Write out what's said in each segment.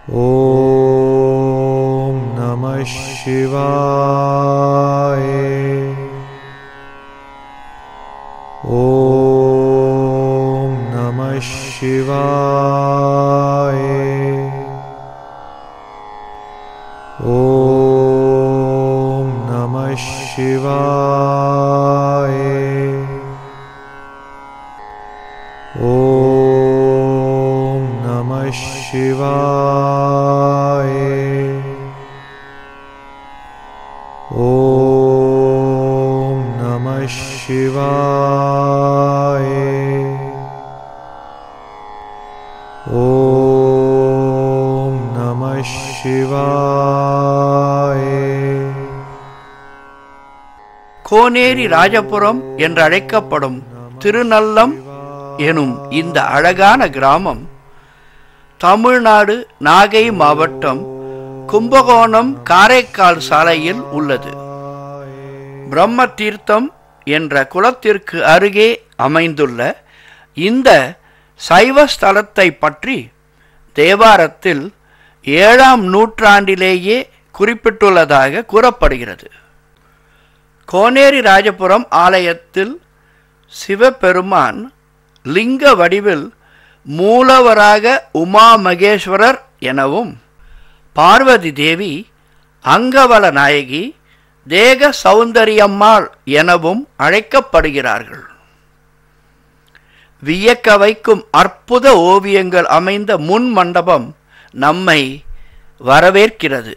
ॐ नमः शिवाय ॐ नमः शिवाय ॐ नमः शिवाय ॐ नमः शिवाय ॐ नमः शिवाय ॐ नमः शिवाय கோனேரி ராஜபுரம் என்று அழைக்கப்படும் திருநல்லம் எனும் இந்த அழகான கிராமம் தமிழ்நாடு நாகை மாவட்டம் கும்பகோணம் காரைக்கால் சாலையில் உள்ளது பிரம்ம தீர்த்தம் என்ற குளத்திற்கு அருகே அமைந்துள்ள இந்த சைவ ஸ்தலத்தை பற்றி தேவாரத்தில் ஏழாம் நூற்றாண்டிலேயே குறிப்பிட்டுள்ளதாக கூறப்படுகிறது கோனேரி ராஜபுரம் ஆலயத்தில் சிவபெருமான் லிங்க வடிவில் மூலவராக உமா மகேஸ்வரர் எனவும் பார்வதி தேவி அங்கவல நாயகி தேக சௌந்தரியம்மாள் எனவும் அழைக்கப்படுகிறார்கள் வியக்க வைக்கும் அற்புத ஓவியங்கள் அமைந்த முன் மண்டபம் நம்மை வரவேற்கிறது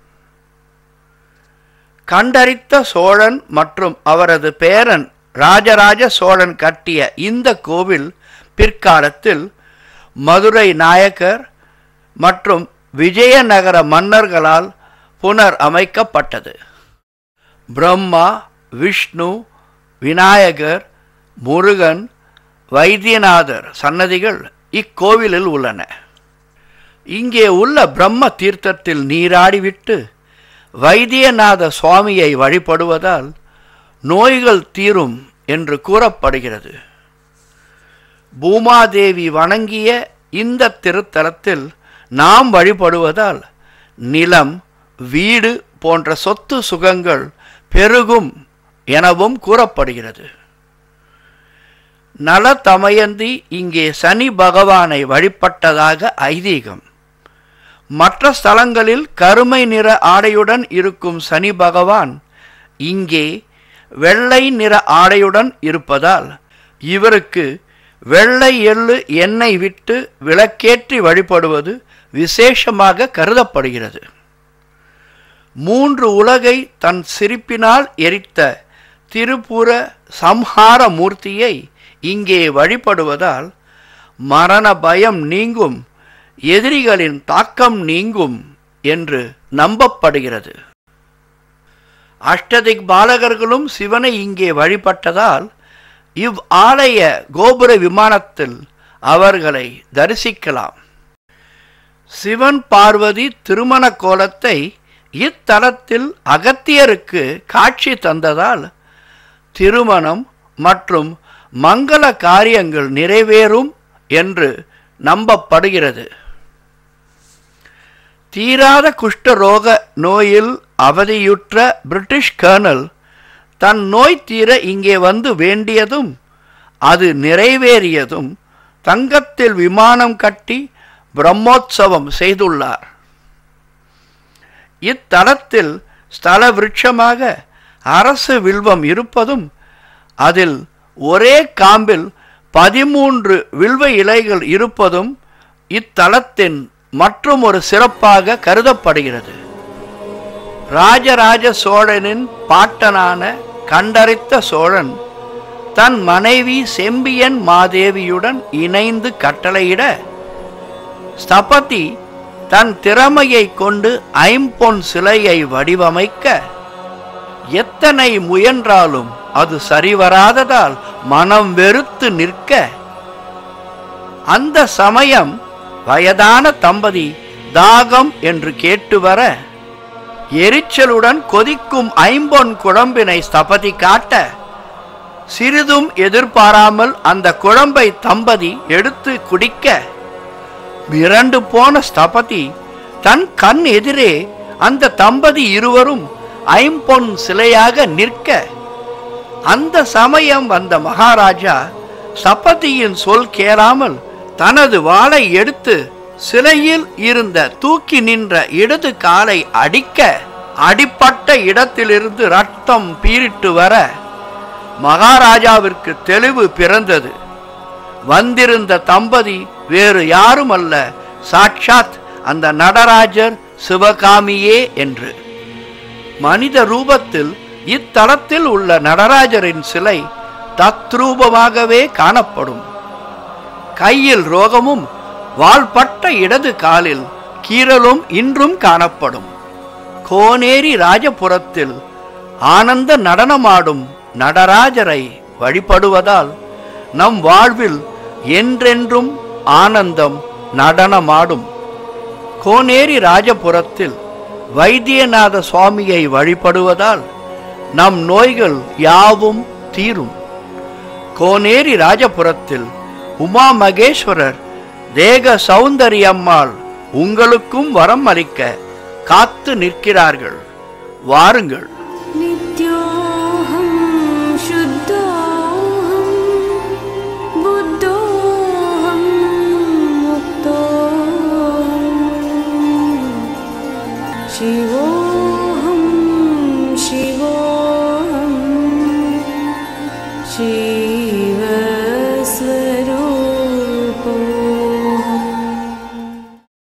கண்டறித்த சோழன் மற்றும் அவரது பேரன் ராஜராஜ சோழன் கட்டிய இந்த கோவில் பிற்காலத்தில் மதுரை நாயக்கர் மற்றும் விஜயநகர மன்னர்களால் புனர் அமைக்கப்பட்டது பிரம்மா விஷ்ணு விநாயகர் முருகன் வைத்தியநாதர் சன்னதிகள் இக்கோவிலில் உள்ளன இங்கே உள்ள பிரம்ம தீர்த்தத்தில் நீராடிவிட்டு வைத்தியநாத சுவாமியை வழிபடுவதால் நோய்கள் தீரும் என்று கூறப்படுகிறது பூமாதேவி வணங்கிய இந்த திருத்தலத்தில் நாம் வழிபடுவதால் நிலம் வீடு போன்ற சொத்து சுகங்கள் பெருகும் எனவும் கூறப்படுகிறது நல தமயந்தி இங்கே சனி பகவானை வழிபட்டதாக ஐதீகம் மற்ற ஸ்தலங்களில் கருமை நிற ஆடையுடன் இருக்கும் சனி பகவான் இங்கே வெள்ளை நிற ஆடையுடன் இருப்பதால் இவருக்கு வெள்ளை எள்ளு எண்ணெய் விட்டு விளக்கேற்றி வழிபடுவது விசேஷமாக கருதப்படுகிறது மூன்று உலகை தன் சிரிப்பினால் எரித்த திருப்புர சம்ஹார மூர்த்தியை இங்கே வழிபடுவதால் மரண பயம் நீங்கும் எதிரிகளின் தாக்கம் நீங்கும் என்று நம்பப்படுகிறது அஷ்டதிக் பாலகர்களும் சிவனை இங்கே வழிபட்டதால் இவ் ஆலய கோபுர விமானத்தில் அவர்களை தரிசிக்கலாம் சிவன் பார்வதி திருமண கோலத்தை இத்தலத்தில் அகத்தியருக்கு காட்சி தந்ததால் திருமணம் மற்றும் மங்கள காரியங்கள் நிறைவேறும் என்று நம்பப்படுகிறது தீராத குஷ்டரோக நோயில் அவதியுற்ற பிரிட்டிஷ் கர்னல் தன் நோய் தீர இங்கே வந்து வேண்டியதும் அது நிறைவேறியதும் தங்கத்தில் விமானம் கட்டி பிரம்மோற்சவம் செய்துள்ளார் இத்தலத்தில் ஸ்தல விருட்சமாக அரசு வில்வம் இருப்பதும் அதில் ஒரே காம்பில் பதிமூன்று வில்வ இலைகள் இருப்பதும் இத்தலத்தின் மற்றும் ஒரு சிறப்பாக கருதப்படுகிறது ராஜராஜ சோழனின் பாட்டனான கண்டறித்த சோழன் தன் மனைவி செம்பியன் மாதேவியுடன் இணைந்து கட்டளையிட ஸ்தபதி தன் திறமையை கொண்டு ஐம்பொன் சிலையை வடிவமைக்க எத்தனை முயன்றாலும் அது சரிவராததால் மனம் வெறுத்து நிற்க அந்த சமயம் வயதான தம்பதி தாகம் என்று கேட்டு வர எரிச்சலுடன் கொதிக்கும் ஐம்பொன் குழம்பினை ஸ்தபதி காட்ட சிறிதும் எதிர்பாராமல் அந்த குழம்பை தம்பதி எடுத்து குடிக்க மிரண்டு போன ஸ்தபதி தன் கண் எதிரே அந்த தம்பதி இருவரும் ஐம்பொன் சிலையாக நிற்க அந்த சமயம் வந்த மகாராஜா சபதியின் சொல் கேளாமல் தனது வாளை எடுத்து சிலையில் இருந்த தூக்கி நின்ற இடது காலை அடிக்க அடிப்பட்ட இடத்திலிருந்து ரத்தம் பீரிட்டு வர மகாராஜாவிற்கு தெளிவு பிறந்தது வந்திருந்த தம்பதி வேறு யாரும் அல்ல சாட்சாத் அந்த நடராஜர் சிவகாமியே என்று மனித ரூபத்தில் இத்தலத்தில் உள்ள நடராஜரின் சிலை தத்ரூபமாகவே காணப்படும் கையில் ரோகமும் வாள்பட்ட இடது காலில் கீறலும் இன்றும் காணப்படும் கோனேரி ராஜபுரத்தில் ஆனந்த நடனமாடும் நடராஜரை வழிபடுவதால் நம் வாழ்வில் என்றென்றும் ஆனந்தம் நடனமாடும் கோனேரி ராஜபுரத்தில் வைத்தியநாத சுவாமியை வழிபடுவதால் நம் நோய்கள் யாவும் தீரும் கோனேரி ராஜபுரத்தில் உமா மகேஸ்வரர் தேக சௌந்தரியம்மாள் உங்களுக்கும் வரம் அளிக்க காத்து நிற்கிறார்கள் வாருங்கள் नित्योऽहं शुद्धोऽहं बुद्धोऽहं मुक्तोऽहं शिवोऽहं शिवोऽहं शिव